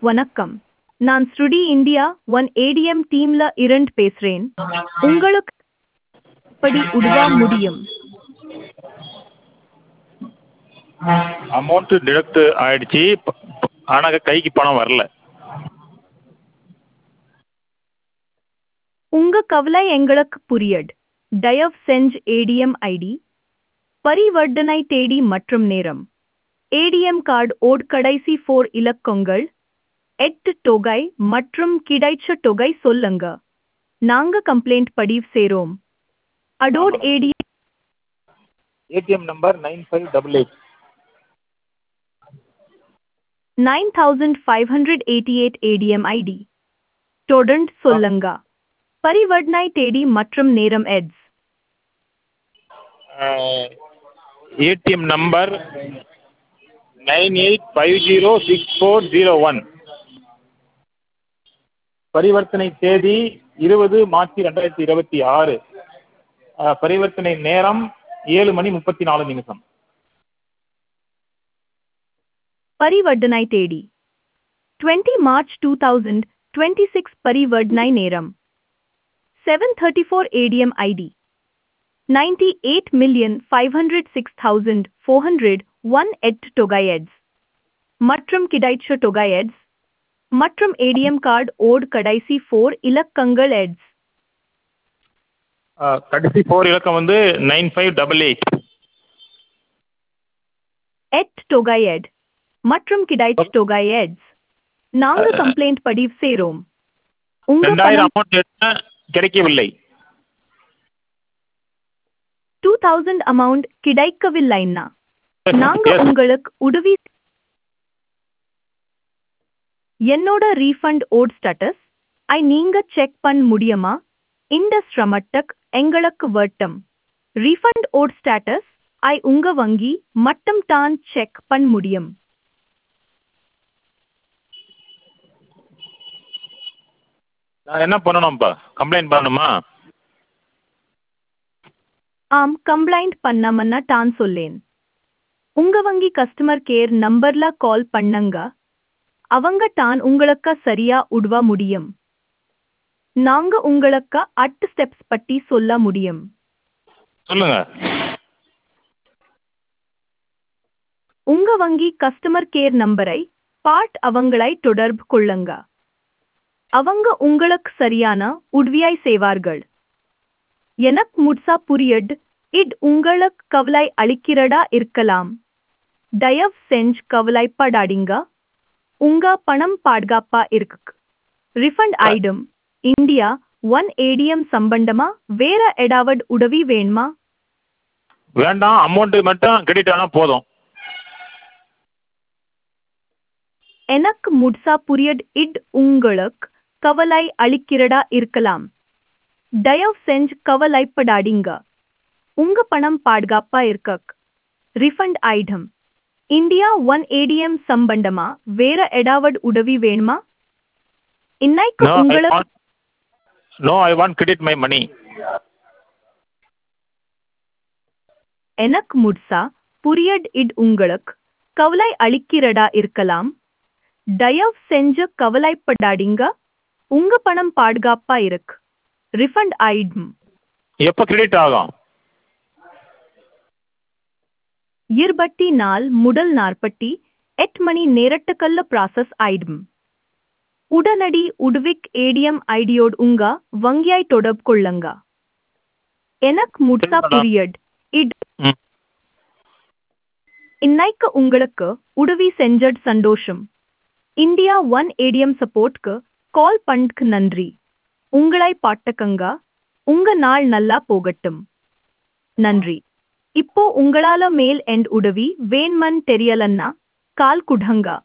வணக்கம் நான் ஸ்ருடி இந்தியா ஒன் ஏடிஎம் டீம்ல இருந்து பேசுறேன் உங்களுக்கு எப்படி உதவ முடியும் அமௌண்ட்டு டிடக்ட் ஆயிடுச்சு ப- ப- ஆனால் கைக்கு பணம் வரல உங்க கவலை எங்களுக்கு புரியட் தயவு செஞ்சு ஏடிஎம் ஐடி பரிவர்த்தனை தேதி மற்றும் நேரம் ஏடிஎம் கார்டு ஓட் கடைசி ஃபோர் இலக்கங்கள் எட்டு தொகை மற்றும் கிடைச்ச தொகை சொல்லுங்க நாங்க கம்ப்ளைண்ட் பதிவு செய்றோம் அடோட் ATM ATM number nine five double eight nine thousand five hundred eighty eight ATM ID தொடர்ந்து சொல்லுங்க பரிவர்த்தனை தேதி மற்றும் நேரம் எட்ஸ் ATM number nine eight five zero six four zero one பரிவர்த்தனை தேதி இருபது மார்ச் ரெண்டாயிரத்தி இருபத்தி ஆறு அஹ், பரிவர்த்தனை நேரம் ஏழு மணி முப்பத்தி நாலு நிமிஷம் பரிவர்த்தனை தேதி twenty March two thousand twenty six பரிவர்த்தனை நேரம் seven thirty four ATM ID ninety eight million five hundred six thousand four hundred one எட் தொகை எட்ஸ் மற்றும் கிடைச்ச தொகை எட்ஸ் மற்றும் ஏடிஎம் கார்டு ஓட் கடைசி ஃபோர் இலக்கங்கள் எட்ஸ் அஹ், கடைசி ஃபோர் இலக்கம் வந்து நைன் ஃபைவ் டபுள் எயிட் எட் தொகை எட் மற்றும் கிடைச்ச தொகை எட்ஸ் நாங்க கம்ப்ளைண்ட் பதிவு செய்றோம் உங்க ரெண்டாயிரம் பணம் அமௌண்ட் கிடைக்கவில்லை டூ தௌசண்ட் அமௌண்ட் கிடைக்கவில்லைன்னா நாங்க Yes. உங்களுக்கு உதவி என்னோட ரீஃபண்ட் ஓட் ஸ்டேட்டஸ் ஐ நீங்க செக் பண்ண முடியுமா இந்த சிரமத்துக்கு எங்களுக்கு வட்டம் ரீஃபண்ட் ஓட் ஸ்டேட்டஸ் ஐ உங்க வங்கி மட்டும் தான் செக் பண்ண முடியும் நான் என்ன பண்ணணும்ப்பா கம்ப்ளைண்ட் பண்ணணுமா ஆம் கம்ப்ளைண்ட் பண்ணாமன்னா தான் சொல்லேன் உங்க வங்கி கஸ்டமர் கேர் நம்பர்ல கால் பண்ணுங்க அவங்க தான் உங்களுக்கு சரியா உதவ முடியும் நாங்க உங்களுக்கு அட் ஸ்டெப்ஸ் பத்தி சொல்ல முடியும் சொல்லுங்க உங்க வங்கி கஸ்டமர் கேர் நம்பரை பாட் அவங்களை தொடர்பு கொள்ளுங்க அவங்க உங்களுக்கு சரியான உதவியை செய்வார்கள் எனக்கு முட்சா புரியட் இட் உங்களுக்கு கவலை அளிக்கிறதா இருக்கலாம் தயவு செஞ்சு கவலைப்படாதீங்க உங்க பணம் பாதுகாப்பா இருக்கு refund item India one ATM சம்பந்தமா வேற ஏதாவது உதவி வேணுமா வேண்டாம் அமௌண்ட்டு மட்டும் கிரெடிட் ஆனால் போதும் எனக்கு முட்சா புரியட் இட் உங்களுக்கு கவலை அளிக்கிறதா இருக்கலாம் தயவு செஞ்சு கவலைப்படாதீங்க உங்க பணம் பாதுகாப்பா இருக்க refund item India one ATM சம்பந்தமா வேற ஏதாவது உதவி வேணுமா இன்னைக்கு நோ ஐ உங்களுக்கு want no I want credit my money எனக்கு முட்சா புரியட் இட் உங்களுக்கு கவலை அளிக்கிறதா இருக்கலாம் தயவு செஞ்சு கவலைப்படாதீங்க உங்க பணம் பாதுகாப்பா இருக்கு ரிஃபண்ட் ஐட்டம் எப்போ கிரெடிட் ஆகும் இருபத்தி நாள் முதல் நாற்பத்தி எட்டு மணி நேரத்துக்கல்ல ப்ராசஸ் ஆயிடும் உடனடி உடுவிக் ஏடிஎம் ஐடியோடு உங்க வங்கியாய் தொடர்பு கொள்ளுங்க எனக்கு முட்சா சரிங்கண்ணா. புரியட் இட் ம் இன்னைக்கு உங்களுக்கு உதவி செஞ்சட் சந்தோஷம் இந்தியா ஒன் ஏடிஎம் சப்போர்ட்க்கு கால் பண்ணக்கு நன்றி உங்களை பாட்டக்கங்க உங்க நாள் நல்லா போகட்டும் நன்றி இப்போ உங்களால மேல் எண்ட் உதவி வேண்மன் தெரியலன்னா கால் குடங்க